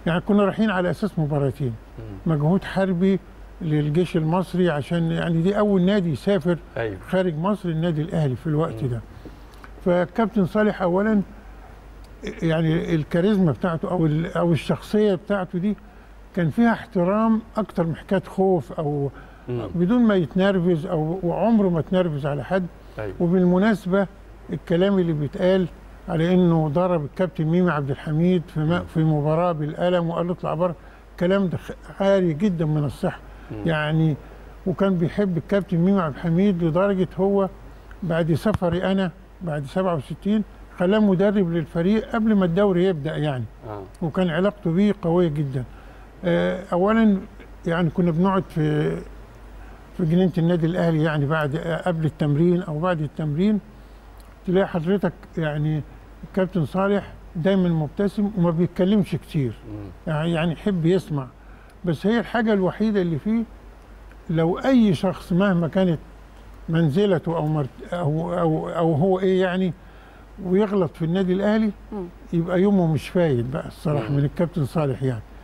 يعني كنا رايحين على اساس مباراتين مجهود حربي للجيش المصري عشان يعني دي اول نادي يسافر ايوه خارج مصر النادي الاهلي في الوقت ده فالكابتن صالح اولا يعني الكاريزما بتاعته او ال- او الشخصيه بتاعته دي كان فيها احترام اكتر من حكايه خوف او مم. بدون ما يتنرفز او وعمره ما تنرفز على حد ايوه وبالمناسبه الكلام اللي بيتقال على انه ضرب الكابتن ميمي عبد الحميد في م- في مباراه بالقلم وقال له اطلع بره الكلام ده خ- عالي جدا من الصحه يعني وكان بيحب الكابتن ميمي عبد الحميد لدرجه هو بعد سفري انا بعد 67 خلاه مدرب للفريق قبل ما الدوري يبدا يعني اه وكان علاقته بيه قويه جدا آه، اولا يعني كنا بنقعد في في جنينه النادي الاهلي يعني بعد قبل التمرين او بعد التمرين تلاقي حضرتك يعني الكابتن صالح دايما مبتسم وما بيتكلمش كتير مم. يعني يعني يحب يسمع بس هي الحاجه الوحيده اللي فيه لو اي شخص مهما كانت منزلته او مرت او او او هو ايه يعني ويغلط في النادي الاهلي مم. يبقى يومه مش فايد بقى الصراحه مم. من الكابتن صالح يعني